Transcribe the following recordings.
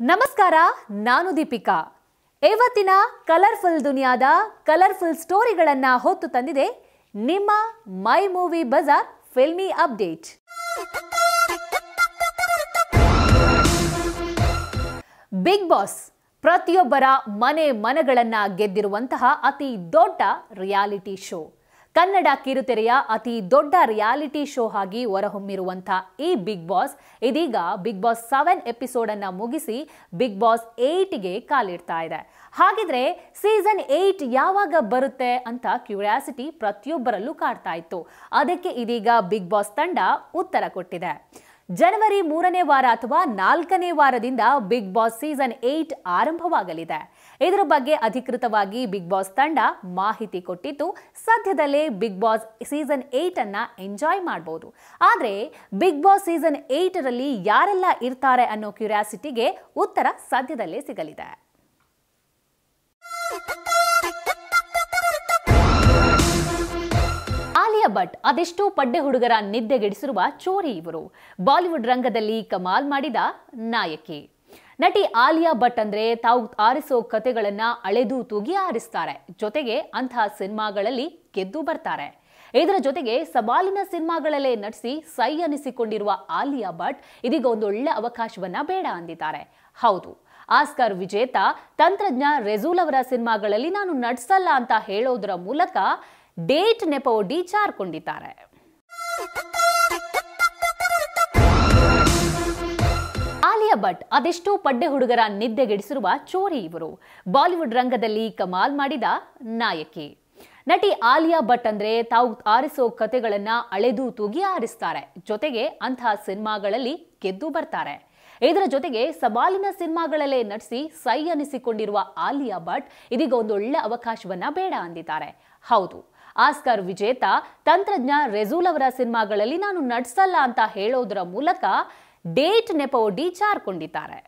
ನಮಸ್ಕಾರ ನಾನು ದೀಪಿಕಾ ಇವತ್ತಿನ ಕಲರ್ಫುಲ್ ದುನಿಯಾದ ಕಲರ್ಫುಲ್ ಸ್ಟೋರಿಗಳನ್ನ ಹೊತ್ತು ತಂದಿದೆ ನಿಮ್ಮ My Movie Bazaar Filmy Update Bigg Boss ಪ್ರತಿಯೊಬ್ಬರ ಮನೆ ಮನಗಳನ್ನ ಗೆದ್ದಿರುವಂತಹ ಅತಿ ದೊಡ್ಡ ರಿಯಾಲಿಟಿ ಶೋ ಕನ್ನಡ ಕಿರುತೆರೆಯ ಅತಿ ದೊಡ್ಡ ರಿಯಾಲಿಟಿ ಶೋ ಆಗಿ ಹೊರಹೊಮ್ಮಿರುವಂತಹ ಈ ಬಿಗ್ ಬಾಸ್ ಇದೀಗ ಬಿಗ್ ಬಾಸ್ ಸೆವೆನ್ ಎಪಿಸೋಡ್ ಅನ್ನ ಮುಗಿಸಿ ಬಿಗ್ ಬಾಸ್ ಏಯ್ಟ್ಗೆ ಕಾಲಿಡ್ತಾ ಇದೆ ಹಾಗಿದ್ರೆ ಸೀಸನ್ ಏಯ್ಟ್ ಯಾವಾಗ ಬರುತ್ತೆ ಅಂತ ಕ್ಯೂರಿಯಾಸಿಟಿ ಪ್ರತಿಯೊಬ್ಬರಲ್ಲೂ ಕಾಡ್ತಾ ಇತ್ತು ಅದಕ್ಕೆ ಇದೀಗ ಬಿಗ್ ಬಾಸ್ ತಂಡ ಉತ್ತರ ಕೊಟ್ಟಿದೆ ಜನವರಿ ಮೂರನೇ ವಾರ ಅಥವಾ ನಾಲ್ಕನೇ ವಾರದಿಂದ ಬಿಗ್ ಬಾಸ್ ಸೀಸನ್ ಏಟ್ ಆರಂಭವಾಗಲಿದೆ ಇದರ ಬಗ್ಗೆ ಅಧಿಕೃತವಾಗಿ ಬಿಗ್ ಬಾಸ್ ತಂಡ ಮಾಹಿತಿ ಕೊಟ್ಟಿದ್ದು ಸದ್ಯದಲ್ಲೇ ಬಿಗ್ ಬಾಸ್ ಸೀಸನ್ ಏಟ್ ಅನ್ನ ಎಂಜಾಯ್ ಮಾಡಬಹುದು ಆದ್ರೆ ಬಿಗ್ ಬಾಸ್ ಸೀಸನ್ ಏಟರಲ್ಲಿ ಯಾರೆಲ್ಲ ಇರ್ತಾರೆ ಅನ್ನೋ ಕ್ಯೂರಿಯಾಸಿಟಿಗೆ ಉತ್ತರ ಸದ್ಯದಲ್ಲೇ ಸಿಗಲಿದೆ ಆಲಿಯಾ ಭಟ್ ಅದೆಷ್ಟೋ ಪಡ್ಡೆ ಹುಡುಗರ ನಿದ್ದೆಗೆಡಿಸಿರುವ ಚೋರಿ ಇವರು ಬಾಲಿವುಡ್ ರಂಗದಲ್ಲಿ ಕಮಾಲ್ ಮಾಡಿದ ನಾಯಕಿ ನಟಿ ಆಲಿಯಾ ಭಟ್ ಅಂದ್ರೆ ತಾವು ಆರಿಸೋ ಕತೆಗಳನ್ನ ಅಳೆದು ತೂಗಿ ಆರಿಸ್ತಾರೆ ಜೊತೆಗೆ ಅಂತಹ ಸಿನಿಮಾಗಳಲ್ಲಿ ಗೆದ್ದು ಬರ್ತಾರೆ ಇದರ ಜೊತೆಗೆ ಸವಾಲಿನ ಸಿನಿಮಾಗಳಲ್ಲೇ ನಟಿಸಿ ಸೈ ಅನಿಸಿಕೊಂಡಿರುವ ಆಲಿಯಾ ಭಟ್ ಇದೀಗ ಒಂದು ಒಳ್ಳೆ ಅವಕಾಶವನ್ನ ಬೇಡ ಅಂದಿದ್ದಾರೆ ಹೌದು ಆಸ್ಕರ್ ವಿಜೇತ ತಂತ್ರಜ್ಞ ರೆಜೂಲ್ ಅವರ ಸಿನಿಮಾಗಳಲ್ಲಿ ನಾನು ನಟಿಸಲ್ಲ ಅಂತ ಹೇಳೋದರ ಮೂಲಕ ಡೇಟ್ ನೆಪವೊಡ್ಡಿ ಜಾರ್ಕೊಂಡಿದ್ದಾರೆ ಆಲಿಯಾ ಭಟ್ ಅದೆಷ್ಟೋ ಪಡ್ಡೆ ಹುಡುಗರ ನಿದ್ದೆಗೆಡಿಸಿರುವ ಚೋರಿ ಇವರು ಬಾಲಿವುಡ್ ರಂಗದಲ್ಲಿ ಕಮಾಲ್ ಮಾಡಿದ ನಾಯಕಿ ನಟಿ ಆಲಿಯಾ ಭಟ್ ಅಂದ್ರೆ ತಾವು ಆರಿಸೋ ಕತೆಗಳನ್ನ ಅಳೆದು ತೂಗಿ ಆರಿಸ್ತಾರೆ ಜೊತೆಗೆ ಅಂತಹ ಸಿನಿಮಾಗಳಲ್ಲಿ ಗೆದ್ದು ಬರ್ತಾರೆ ಇದರ ಜೊತೆಗೆ ಸವಾಲಿನ ಸಿನಿಮಾಗಳಲ್ಲೇ ನಟಿಸಿ ಸೈ ಅನಿಸಿಕೊಂಡಿರುವ ಆಲಿಯಾ ಭಟ್ ಇದೀಗ ಒಂದು ಒಳ್ಳೆ ಅವಕಾಶವನ್ನ ಬೇಡ ಅಂದಿದ್ದಾರೆ ಹೌದು ಆಸ್ಕರ್ ವಿಜೇತ ತಂತ್ರಜ್ಞ ರೆಜೂಲ್ ಅವರ ಸಿನಿಮಾಗಳಲ್ಲಿ ನಾನು ನಟಿಸಲ್ಲ ಅಂತ ಹೇಳೋದರ ಮೂಲಕ ಡೇಟ್ ನೆಪವೊಡ್ಡಿ ಜಾರ್ಕೊಂಡಿದ್ದಾರೆ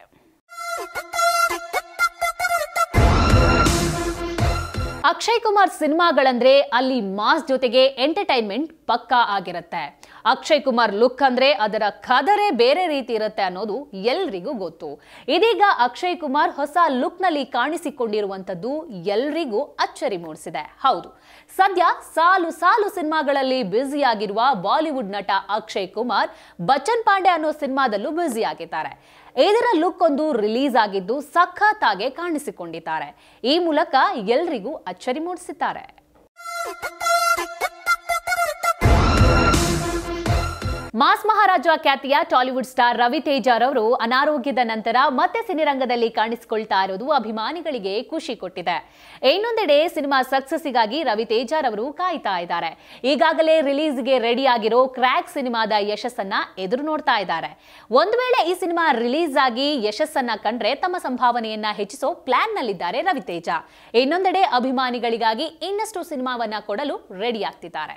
ಅಕ್ಷಯ್ ಕುಮಾರ್ ಸಿನಿಮಾಗಳಂದ್ರೆ ಅಲ್ಲಿ ಮಾಸ್ ಜೊತೆಗೆ ಎಂಟರ್ಟೈನ್ಮೆಂಟ್ ಪಕ್ಕಾ ಆಗಿರುತ್ತೆ ಅಕ್ಷಯ್ ಕುಮಾರ್ ಲುಕ್ ಅಂದ್ರೆ ಅದರ ಕದರೇ ಬೇರೆ ರೀತಿ ಇರುತ್ತೆ ಅನ್ನೋದು ಎಲ್ರಿಗೂ ಗೊತ್ತು ಇದೀಗ ಅಕ್ಷಯ್ ಕುಮಾರ್ ಹೊಸ ಲುಕ್ ನಲ್ಲಿ ಕಾಣಿಸಿಕೊಂಡಿರುವಂತದ್ದು ಎಲ್ರಿಗೂ ಅಚ್ಚರಿ ಮೂಡಿಸಿದೆ ಹೌದು ಸದ್ಯ ಸಾಲು ಸಾಲು ಸಿನಿಮಾಗಳಲ್ಲಿ ಬ್ಯುಸಿಯಾಗಿರುವ ಬಾಲಿವುಡ್ ನಟ ಅಕ್ಷಯ್ ಕುಮಾರ್ ಬಚ್ಚನ್ ಪಾಂಡೆ ಅನ್ನೋ ಸಿನಿಮಾದಲ್ಲೂ ಬ್ಯುಸಿ ಆಗಿದ್ದಾರೆ ಇದರ ಲುಕ್ ಒಂದು ರಿಲೀಸ್ ಆಗಿದ್ದು ಸಖತ್ತಾಗೆ ಕಾಣಿಸಿಕೊಂಡಿದ್ದಾರೆ ಈ ಮೂಲಕ ಎಲ್ರಿಗೂ ಅಚ್ಚರಿ ಮೂಡಿಸಿದ್ದಾರೆ ಮಾಸ್ ಮಹಾರಾಜ ಖ್ಯಾತಿಯ ಟಾಲಿವುಡ್ ಸ್ಟಾರ್ ರವಿ ತೇಜಾರವರು ಅನಾರೋಗ್ಯದ ನಂತರ ಮತ್ತೆ ಸಿನಿರಂಗದಲ್ಲಿ ಕಾಣಿಸಿಕೊಳ್ತಾ ಇರೋದು ಅಭಿಮಾನಿಗಳಿಗೆ ಖುಷಿ ಕೊಟ್ಟಿದೆ ಇನ್ನೊಂದೆಡೆ ಸಿನಿಮಾ ಸಕ್ಸಸ್ಸಿಗಾಗಿ ರವಿ ತೇಜಾರವರು ಕಾಯ್ತಾ ಇದ್ದಾರೆ ಈಗಾಗಲೇ ರಿಲೀಸ್ಗೆ ರೆಡಿ ಆಗಿರೋ ಕ್ರ್ಯಾಕ್ ಸಿನಿಮಾದ ಯಶಸ್ಸನ್ನ ಎದುರು ನೋಡ್ತಾ ಇದ್ದಾರೆ ಒಂದು ವೇಳೆ ಈ ಸಿನಿಮಾ ರಿಲೀಸ್ ಆಗಿ ಯಶಸ್ಸನ್ನ ಕಂಡ್ರೆ ತಮ್ಮ ಸಂಭಾವನೆಯನ್ನ ಹೆಚ್ಚಿಸೋ ಪ್ಲಾನ್ ನಲ್ಲಿದ್ದಾರೆ ರವಿ ತೇಜ ಇನ್ನೊಂದೆಡೆ ಅಭಿಮಾನಿಗಳಿಗಾಗಿ ಇನ್ನಷ್ಟು ಸಿನಿಮಾವನ್ನ ಕೊಡಲು ರೆಡಿ ಆಗ್ತಿದ್ದಾರೆ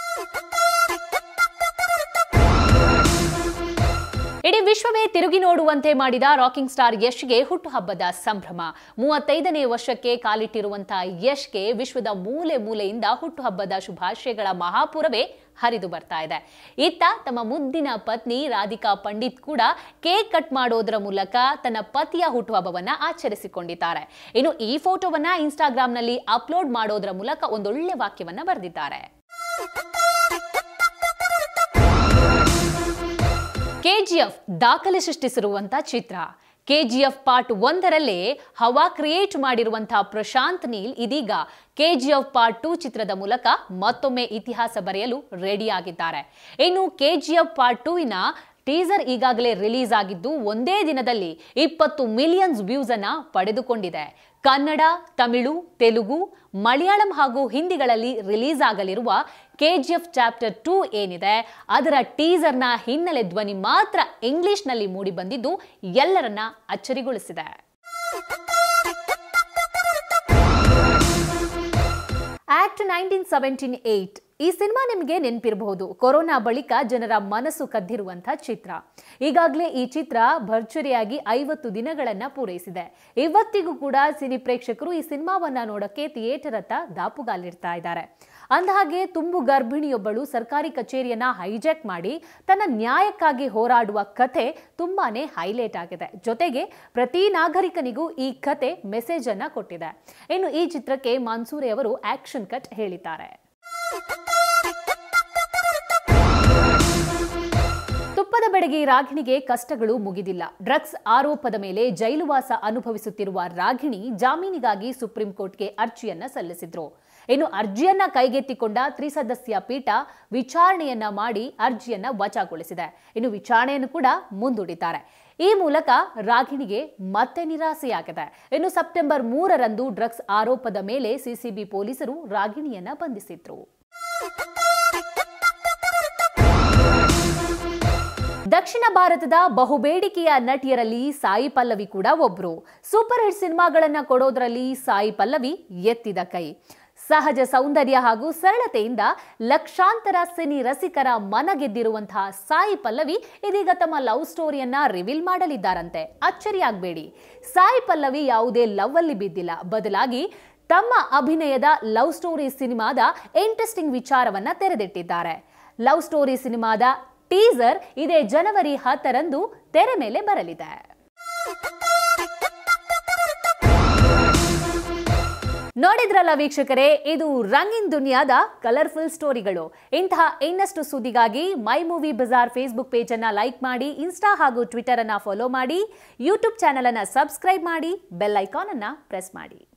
ಇಡೀ ವಿಶ್ವವೇ ತಿರುಗಿ ನೋಡುವಂತೆ ಮಾಡಿದ ರಾಕಿಂಗ್ ಸ್ಟಾರ್ ಯಶ್ಗೆ ಹುಟ್ಟುಹಬ್ಬದ ಸಂಭ್ರಮ ಮೂವತ್ತೈದನೇ ವರ್ಷಕ್ಕೆ ಕಾಲಿಟ್ಟಿರುವಂತಹ ಯಶ್ಗೆ ವಿಶ್ವದ ಮೂಲೆ ಮೂಲೆಯಿಂದ ಹುಟ್ಟುಹಬ್ಬದ ಶುಭಾಶಯಗಳ ಮಹಾಪುರವೇ ಹರಿದು ಬರ್ತಾ ಇದೆ ಇತ್ತ ತಮ್ಮ ಮುದ್ದಿನ ಪತ್ನಿ ರಾಧಿಕಾ ಪಂಡಿತ್ ಕೂಡ ಕೇಕ್ ಕಟ್ ಮಾಡೋದರ ಮೂಲಕ ತನ್ನ ಪತಿಯ ಹುಟ್ಟುಹಬ್ಬವನ್ನ ಆಚರಿಸಿಕೊಂಡಿದ್ದಾರೆ ಇನ್ನು ಈ ಫೋಟೋವನ್ನ ಇನ್ಸ್ಟಾಗ್ರಾಂನಲ್ಲಿ ಅಪ್ಲೋಡ್ ಮಾಡೋದರ ಮೂಲಕ ಒಂದೊಳ್ಳೆ ವಾಕ್ಯವನ್ನ ಬರೆದಿದ್ದಾರೆ ಕೆಜಿಎಫ್ ದಾಖಲೆ ಸೃಷ್ಟಿಸಿರುವಂತಹ ಚಿತ್ರ ಕೆಜಿಎಫ್ ಪಾರ್ಟ್ ಒಂದರಲ್ಲೇ ಹವಾ ಕ್ರಿಯೇಟ್ ಮಾಡಿರುವಂತಹ ಪ್ರಶಾಂತ್ ನೀಲ್ ಇದೀಗ ಕೆಜಿಎಫ್ ಪಾರ್ಟ್ ಟೂ ಚಿತ್ರದ ಮೂಲಕ ಮತ್ತೊಮ್ಮೆ ಇತಿಹಾಸ ಬರೆಯಲು ರೆಡಿ ಆಗಿದ್ದಾರೆ ಇನ್ನು ಕೆಜಿಎಫ್ ಪಾರ್ಟ್ ಟೂ ಇನ ಟೀಸರ್ ಈಗಾಗಲೇ ರಿಲೀಸ್ ಆಗಿದ್ದು ಒಂದೇ ದಿನದಲ್ಲಿ ಇಪ್ಪತ್ತು ಮಿಲಿಯನ್ಸ್ ವ್ಯೂಸ್ ಅನ್ನ ಪಡೆದುಕೊಂಡಿದೆ ಕನ್ನಡ ತಮಿಳು ತೆಲುಗು ಮಲಯಾಳಂ ಹಾಗೂ ಹಿಂದಿಗಳಲ್ಲಿ ರಿಲೀಸ್ ಆಗಲಿರುವ ಕೆಜಿಎಫ್ ಚಾಪ್ಟರ್ ಟೂ ಏನಿದೆ ಅದರ ಟೀಸರ್ನ ಹಿನ್ನೆಲೆ ಧ್ವನಿ ಮಾತ್ರ ಇಂಗ್ಲಿಷ್ನಲ್ಲಿ ಮೂಡಿ ಬಂದಿದ್ದು ಎಲ್ಲರನ್ನ ಅಚ್ಚರಿಗೊಳಿಸಿದೆ ಆಕ್ಟ್ ನೈನ್ಟೀನ್ ಸೆವೆಂಟೀನ್ ಏಟ್ ಈ ಸಿನಿಮಾ ನಿಮಗೆ ನೆನಪಿರಬಹುದು ಕೊರೋನಾ ಬಳಿಕ ಜನರ ಮನಸ್ಸು ಕದ್ದಿರುವಂತಹ ಚಿತ್ರ ಈಗಾಗಲೇ ಈ ಚಿತ್ರ ಭರ್ಜರಿಯಾಗಿ ಐವತ್ತು ದಿನಗಳನ್ನ ಪೂರೈಸಿದೆ ಇವತ್ತಿಗೂ ಕೂಡ ಸಿನಿ ಪ್ರೇಕ್ಷಕರು ಈ ಸಿನಿಮಾವನ್ನ ನೋಡಕ್ಕೆ ಥಿಯೇಟರ್ ಹತ್ತ ದಾಪುಗಾಲಿಡ್ತಾ ಇದ್ದಾರೆ ಅಂದಹಾಗೆ ತುಂಬು ಗರ್ಭಿಣಿಯೊಬ್ಬಳು ಸರ್ಕಾರಿ ಕಚೇರಿಯನ್ನ ಹೈಜಾಕ್ ಮಾಡಿ ತನ್ನ ನ್ಯಾಯಕ್ಕಾಗಿ ಹೋರಾಡುವ ಕಥೆ ತುಂಬಾನೇ ಹೈಲೈಟ್ ಆಗಿದೆ ಜೊತೆಗೆ ಪ್ರತಿ ನಾಗರಿಕನಿಗೂ ಈ ಕತೆ ಮೆಸೇಜ್ ಅನ್ನ ಕೊಟ್ಟಿದೆ ಇನ್ನು ಈ ಚಿತ್ರಕ್ಕೆ ಮನ್ಸೂರೆ ಅವರು ಆಕ್ಷನ್ ಕಟ್ ಹೇಳಿದ್ದಾರೆ ತುಪ್ಪದ ಬೆಡಗಿ ರಾಗಿಣಿಗೆ ಕಷ್ಟಗಳು ಮುಗಿದಿಲ್ಲ ಡ್ರಗ್ಸ್ ಆರೋಪದ ಮೇಲೆ ಜೈಲುವಾಸ ಅನುಭವಿಸುತ್ತಿರುವ ರಾಗಿಣಿ ಜಾಮೀನಿಗಾಗಿ ಸುಪ್ರೀಂ ಕೋರ್ಟ್ಗೆ ಅರ್ಜಿಯನ್ನ ಸಲ್ಲಿಸಿದ್ರು ಇನ್ನು ಅರ್ಜಿಯನ್ನ ಕೈಗೆತ್ತಿಕೊಂಡ ತ್ರಿಸದಸ್ಯ ಪೀಠ ವಿಚಾರಣೆಯನ್ನ ಮಾಡಿ ಅರ್ಜಿಯನ್ನ ವಜಾಗೊಳಿಸಿದೆ ಇನ್ನು ವಿಚಾರಣೆಯನ್ನು ಕೂಡ ಮುಂದೂಡಿದ್ದಾರೆ ಈ ಮೂಲಕ ರಾಗಿಣಿಗೆ ಮತ್ತೆ ನಿರಾಸೆಯಾಗಿದೆ ಇನ್ನು ಸೆಪ್ಟೆಂಬರ್ ಮೂರರಂದು ಡ್ರಗ್ಸ್ ಆರೋಪದ ಮೇಲೆ ಸಿಸಿಬಿ ಪೊಲೀಸರು ರಾಗಿಣಿಯನ್ನ ಬಂಧಿಸಿದ್ರು ದಕ್ಷಿಣ ಭಾರತದ ಬಹುಬೇಡಿಕೆಯ ನಟಿಯರಲ್ಲಿ ಸಾಯಿ ಪಲ್ಲವಿ ಕೂಡ ಒಬ್ರು ಸೂಪರ್ ಹಿಟ್ ಸಿನಿಮಾಗಳನ್ನ ಕೊಡೋದ್ರಲ್ಲಿ ಸಾಯಿ ಪಲ್ಲವಿ ಎತ್ತಿದ ಕೈ ಸಹಜ ಸೌಂದರ್ಯ ಹಾಗೂ ಸರಳತೆಯಿಂದ ಲಕ್ಷಾಂತರ ಸಿನಿ ರಸಿಕರ ಮನ ಗೆದ್ದಿರುವಂತಹ ಸಾಯಿ ಪಲ್ಲವಿ ಇದೀಗ ತಮ್ಮ ಲವ್ ಸ್ಟೋರಿಯನ್ನ ರಿವೀಲ್ ಮಾಡಲಿದ್ದಾರಂತೆ ಅಚ್ಚರಿಯಾಗಬೇಡಿ ಸಾಯಿ ಪಲ್ಲವಿ ಯಾವುದೇ ಲವ್ ಅಲ್ಲಿ ಬಿದ್ದಿಲ್ಲ ಬದಲಾಗಿ ತಮ್ಮ ಅಭಿನಯದ ಲವ್ ಸ್ಟೋರಿ ಸಿನಿಮಾದ ಇಂಟ್ರೆಸ್ಟಿಂಗ್ ವಿಚಾರವನ್ನ ತೆರೆದಿಟ್ಟಿದ್ದಾರೆ ಲವ್ ಸ್ಟೋರಿ ಸಿನಿಮಾದ ಟೀಸರ್ ಇದೇ ಜನವರಿ ಹತ್ತರಂದು ತೆರೆ ಮೇಲೆ ಬರಲಿದೆ ನೋಡಿದ್ರಲ್ಲ ವೀಕ್ಷಕರೇ ಇದು ರಂಗಿನ್ ದುನಿಯಾದ ಕಲರ್ಫುಲ್ ಸ್ಟೋರಿಗಳು ಇಂತಹ ಇನ್ನಷ್ಟು ಸುದ್ದಿಗಾಗಿ My Movie Bazaar Facebook page ಅನ್ನ ಲೈಕ್ ಮಾಡಿ ಇನ್ಸ್ಟಾ ಹಾಗೂ ಟ್ವಿಟರ್ ಅನ್ನ ಫಾಲೋ ಮಾಡಿ ಯೂಟ್ಯೂಬ್ ಚಾನೆಲ್ ಅನ್ನ ಸಬ್ಸ್ಕ್ರೈಬ್ ಮಾಡಿ ಬೆಲ್ ಐಕಾನ್ ಅನ್ನ ಪ್ರೆಸ್ ಮಾಡಿ